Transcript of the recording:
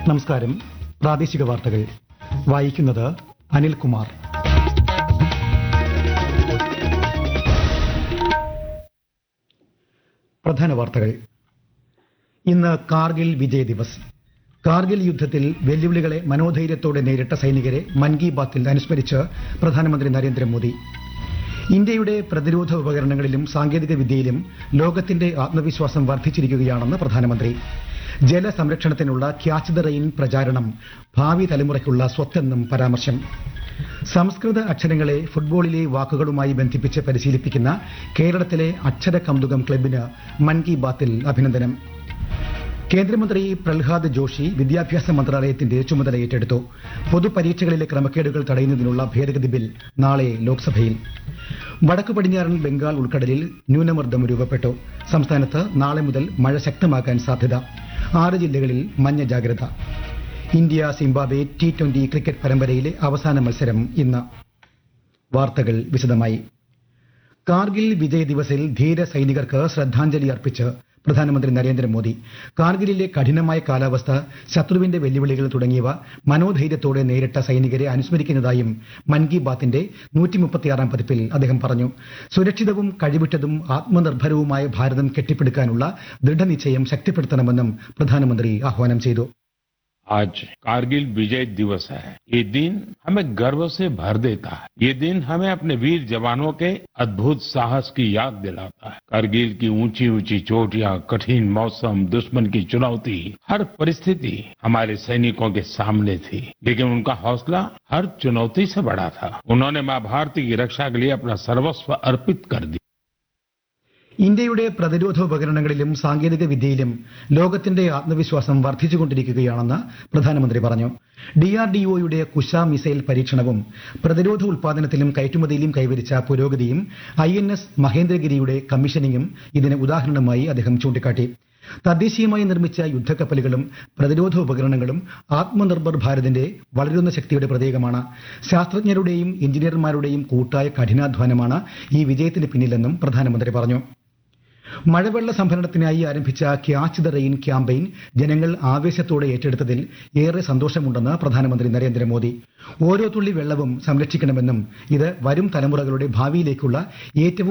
നമസ്കാരം പ്രാദേശിക വാർത്തകൾ വായിക്കുന്നത് അനിൽകുമാർ പ്രധാന വാർത്തകൾ ഇന്ന് കാർഗിൽ വിജയ് ദിവസ് കാർഗിൽ യുദ്ധത്തിൽ വെല്ലുവിളികളെ മനോധൈര്യത്തോടെ നേരിട്ട സൈനികരെ മൻ കി ബാത്തിൽ അനുസ്മരിച്ച് പ്രധാനമന്ത്രി നരേന്ദ്രമോദി ഇന്ത്യയുടെ പ്രതിരോധ ഉപകരണങ്ങളിലും സാങ്കേതിക വിദ്യയിലും ലോകത്തിന്റെ ആത്മവിശ്വാസം വർദ്ധിച്ചിരിക്കുകയാണെന്ന് പ്രധാനമന്ത്രി ജലസംരക്ഷണത്തിനുള്ള ക്യാച്ച് ദ റെയിൻ പ്രചാരണം ഭാവി തലമുറയ്ക്കുള്ള സ്വത്തെന്നും പരാമർശം സംസ്കൃത അക്ഷരങ്ങളെ ഫുട്ബോളിലെ വാക്കുകളുമായി ബന്ധിപ്പിച്ച് പരിശീലിപ്പിക്കുന്ന കേരളത്തിലെ അക്ഷര കൗതുകം ക്ലബിന് മൻ കി ബാത്തിൽ അഭിനന്ദനം കേന്ദ്രമന്ത്രി പ്രഹ്ലാദ് ജോഷി വിദ്യാഭ്യാസ മന്ത്രാലയത്തിന്റെ ചുമതല ഏറ്റെടുത്തു പൊതുപരീക്ഷകളിലെ ക്രമക്കേടുകൾ തടയുന്നതിനുള്ള ഭേദഗതി ബിൽ നാളെ ലോക്സഭയിൽ വടക്കു പടിഞ്ഞാറൻ ബംഗാൾ ഉൾക്കടലിൽ ന്യൂനമർദ്ദം രൂപപ്പെട്ടു സംസ്ഥാനത്ത് നാളെ മുതൽ മഴ ശക്തമാക്കാൻ സാധ്യത ആറ് ജില്ലകളിൽ മഞ്ഞ ജാഗ്രത India Zimbabwe T twenty cricket പരമ്പരയിലെ അവസാന മത്സരം ഇന്ന് വാർത്തകൾ വിശദമായി കാർഗിൽ വിജയ് ദിവസിൽ ധീര സൈനികർക്ക് ശ്രദ്ധാഞ്ജലി അർപ്പിച്ച് പ്രധാനമന്ത്രി നരേന്ദ്രമോദി കാർഗിലിലെ കഠിനമായ കാലാവസ്ഥ ശത്രുവിന്റെ വെല്ലുവിളികൾ തുടങ്ങിയവ മനോധൈര്യത്തോടെ നേരിട്ട സൈനികരെ അനുസ്മരിക്കുന്നതായും മൻ കി ബാത്തിന്റെ നൂറ്റിമുപ്പത്തിയാറാം പതിപ്പിൽ അദ്ദേഹം പറഞ്ഞു സുരക്ഷിതവും കഴിവിട്ടതും ആത്മനിർഭരവുമായ ഭാരതം കെട്ടിപ്പടുക്കാനുള്ള ദൃഢനിശ്ചയം ശക്തിപ്പെടുത്തണമെന്നും പ്രധാനമന്ത്രി ആഹ്വാനം ചെയ്തു आज कारगिल विजय दिवस है ये दिन हमें गर्व से भर देता है ये दिन हमें अपने वीर जवानों के अद्भुत साहस की याद दिलाता है कारगिल की ऊंची ऊंची चोटियां कठिन मौसम दुश्मन की चुनौती हर परिस्थिति हमारे सैनिकों के सामने थी लेकिन उनका हौसला हर चुनौती से बड़ा था उन्होंने मां भारती की रक्षा के लिए अपना सर्वस्व अर्पित कर दिया ഇന്ത്യയുടെ പ്രതിരോധ ഉപകരണങ്ങളിലും സാങ്കേതിക വിദ്യയിലും ലോകത്തിന്റെ ആത്മവിശ്വാസം വർദ്ധിച്ചുകൊണ്ടിരിക്കുകയാണെന്ന് പ്രധാനമന്ത്രി പറഞ്ഞു ഡിആർഡിഒയുടെ കുശ മിസൈൽ പരീക്ഷണവും പ്രതിരോധ ഉൽപാദനത്തിലും കയറ്റുമതിയിലും കൈവരിച്ച പുരോഗതിയും ഐ എൻ എസ് മഹേന്ദ്രഗിരിയുടെ കമ്മീഷനിങ്ങും ഇതിന് ഉദാഹരണമായി അദ്ദേഹം ചൂണ്ടിക്കാട്ടി തദ്ദേശീയമായി നിർമ്മിച്ച യുദ്ധക്കപ്പലുകളും പ്രതിരോധ ഉപകരണങ്ങളും ആത്മനിർഭർ ഭാരതിന്റെ വളരുന്ന ശക്തിയുടെ പ്രതീകമാണ് ശാസ്ത്രജ്ഞരുടെയും എഞ്ചിനീയർമാരുടെയും കൂട്ടായ കഠിനാധ്വാനമാണ് ഈ വിജയത്തിന് പിന്നിലെന്നും പ്രധാനമന്ത്രി പറഞ്ഞു മഴവെള്ള സംഭരണത്തിനായി ആരംഭിച്ച ക്യാച്ച് ദ റെയിൻ ക്യാമ്പയിൻ ജനങ്ങൾ ആവേശത്തോടെ ഏറ്റെടുത്തതിൽ ഏറെ സന്തോഷമുണ്ടെന്ന് പ്രധാനമന്ത്രി നരേന്ദ്രമോദി ഓരോ തുള്ളി വെള്ളവും സംരക്ഷിക്കണമെന്നും ഇത് വരും തലമുറകളുടെ ഭാവിയിലേക്കുള്ള ഏറ്റവും